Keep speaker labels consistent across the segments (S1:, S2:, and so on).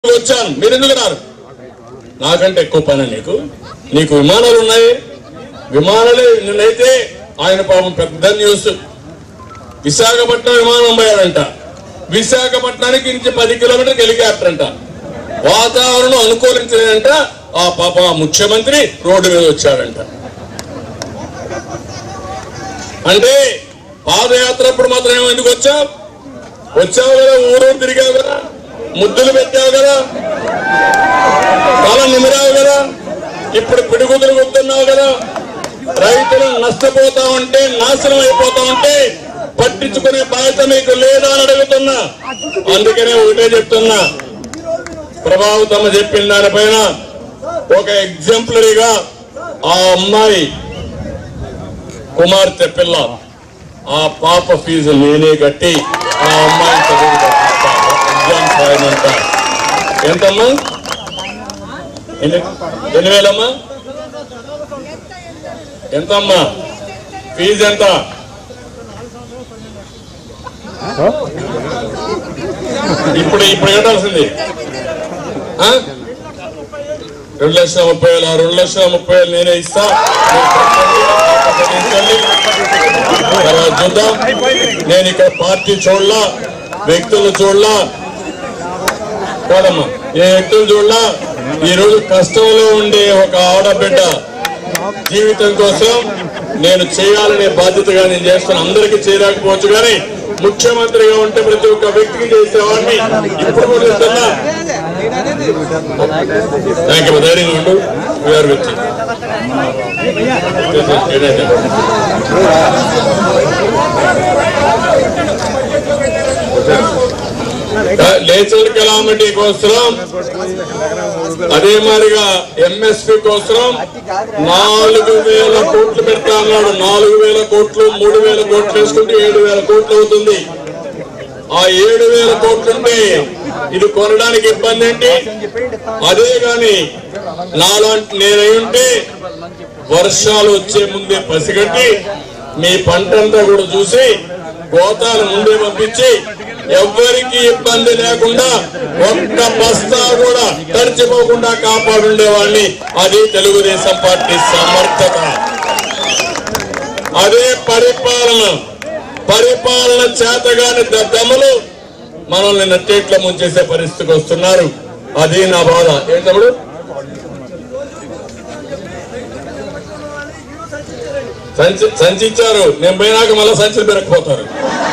S1: వచ్చాను మీరు ఎందుకు రారు నాకంటే ఎక్కువ పని నీకు నీకు విమానాలు ఉన్నాయి విమానాలే నిన్నైతే ఆయన పాపం పెద్ద న్యూస్ విశాఖపట్నం విమానం పోయాడంట విశాఖపట్నానికి ఇంచి పది కిలోమీటర్కి హెలికాప్టర్ అంట వాతావరణం అనుకూలించలేదంట ఆ పాప ఆ ముఖ్యమంత్రి రోడ్డు మీద వచ్చాడంట అంటే పాదయాత్ర అప్పుడు మాత్రం ఏమో ఎందుకు వచ్చావు వచ్చావు కదా ఊరూరు తిరిగావు కదా ముద్దులు పెట్టావు కదా తల నిమిరావు కదా ఇప్పుడు పిడుగుదులు గుర్తున్నావు కదా రైతులు నష్టపోతా ఉంటే నాశనం అయిపోతా ఉంటే పట్టించుకునే బాధ్యత మీకు లేదా అని అడుగుతున్నా అందుకనే ఒకటే చెప్తున్నా ప్రభావితమ్మ చెప్పిన దానిపైన ఒక ఎగ్జాంపులరీగా ఆ అమ్మాయి కుమార్తె పిల్ల ఆ పాప ఫీజు నేనే కట్టి ఆ అమ్మాయి చదువు కట్టిస్తా. ఎగ్జామ్స్ రాయమంట ఎంతమ్మా ఎన్ని ఎన్ని వేలమ్మా ఎంతమ్మా ఫీజు ఎంత ఇప్పుడు ఇప్పుడు కట్టాల్సింది ఆ? రెండు లక్షల ముప్పై వేలు ఆ రెండు లక్షల ముప్పై వేలు నేనే ఇస్తా మీరు కట్టండి, కట్టించండి. తర్వాత చూద్దాం నేను ఇక్కడ పార్టీ చూడలా వ్యక్తులు చూడలా కాదమ్మా ఏ వ్యక్తులు చూడలా ఈ రోజు కష్టంలో ఉండే ఒక ఆడబిడ్డ జీవితం కోసం నేను చేయాలనే బాధ్యతగా నేను చేస్తాను అందరికీ చేయలేకపోవచ్చు కానీ ముఖ్యమంత్రిగా ఉంటే ప్రతి ఒక్క వ్యక్తికి చేసేవాడిని ఇప్పుడు కూడా చెప్తున్నా థ్యాంక్ యూ ధైర్యంగా ఉండు వీఆర్ వచ్చి నేచురల్ కెలామిటీ కోసం అదే మాదిరిగా ఎంఎస్పి కోసం నాలుగు వేల కోట్లు పెడతా అన్నాడు నాలుగు వేల కోట్లు మూడు వేల కోట్లు వేసుకుంటే ఏడు వేల కోట్లు అవుతుంది ఆ ఏడు వేల కోట్లుంటే ఇది కొనడానికి ఇబ్బంది ఏంటి అదే గాని నాలాంటి నేనై ఉంటే వర్షాలు వచ్చే ముందే పసిగట్టి మీ పంటంతా కూడా చూసి గోతాలు ముందే పంపించి ఎవ్వరికి ఇబ్బంది లేకుండా ఒక్క బస్తా కూడా తడిచిపోకుండా కాపాడుండేవాడిని అది తెలుగుదేశం పార్టీ సమర్థత అదే పరిపాలన పరిపాలన చేతగాని దద్దమ్మలు మనల్ని నట్టేట్ల ముంచేసే పరిస్థితికి వస్తున్నారు అది నా బాధ ఏం తమ్ముడు సంచి సంచి ఇచ్చారు నేను పోయినాక మళ్ళీ సంచులు పెరగపోతారు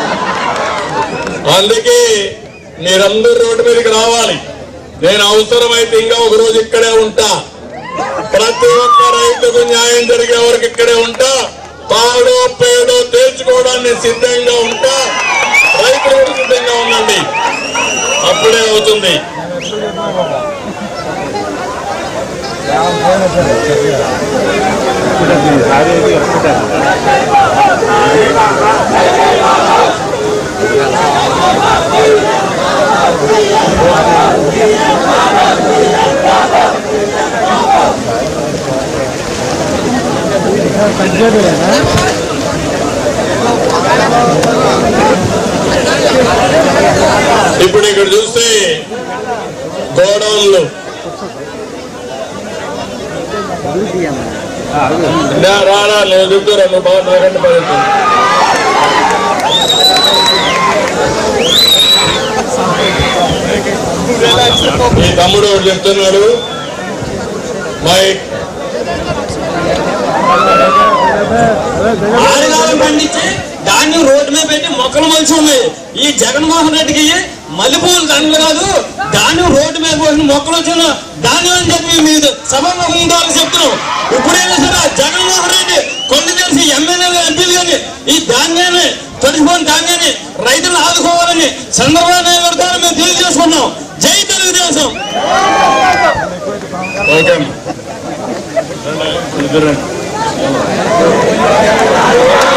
S1: అందుకే మీరందరూ రోడ్డు మీదకి రావాలి నేను అవసరమైతే ఇంకా ఒక రోజు ఇక్కడే ఉంటా ప్రతి ఒక్క రైతుకు న్యాయం జరిగే వరకు ఇక్కడే ఉంటా తాడో పేడో తేల్చుకోవడానికి సిద్ధంగా ఉంటా రైతులు కూడా సిద్ధంగా ఉండండి అప్పుడే అవుతుంది ఇప్పుడు ఇక్కడ చూస్తే గోడౌన్లు రా, రా రా, నువ్వు చెప్తారా నువ్వు బాగా నాకంటే పడుతుంది మీ తమ్ముడు ఒకటి చెప్తున్నాడు మైక్
S2: ఆరుగాలం పండించి ధాన్యం రోడ్డు మీద పెట్టి మొక్కలు మలిచి ఉన్నాయి ఈ జగన్మోహన్ రెడ్డికి మల్లెపూలు దండలు కాదు ధాన్యం రోడ్డు మీద పోసిన మొక్కలు వచ్చిన ధాన్యం అని చెప్పి మీరు సభాముఖం ద్వారా చెప్తున్నాం ఇప్పుడైనా సరే ఆ జగన్మోహన్ రెడ్డి కొన్ని తెలిసి ఎమ్మెల్యేలు ఎంపీలు కానీ ఈ ధాన్యాన్ని తడిసిపోయిన ధాన్యాన్ని రైతులను ఆదుకోవాలని చంద్రబాబు నాయుడు గారి ద్వారా మేము తెలియజేసుకున్నాం జై తెలుగుదేశం
S1: ఓకే అమ్మా. ఇద్దరు రండి.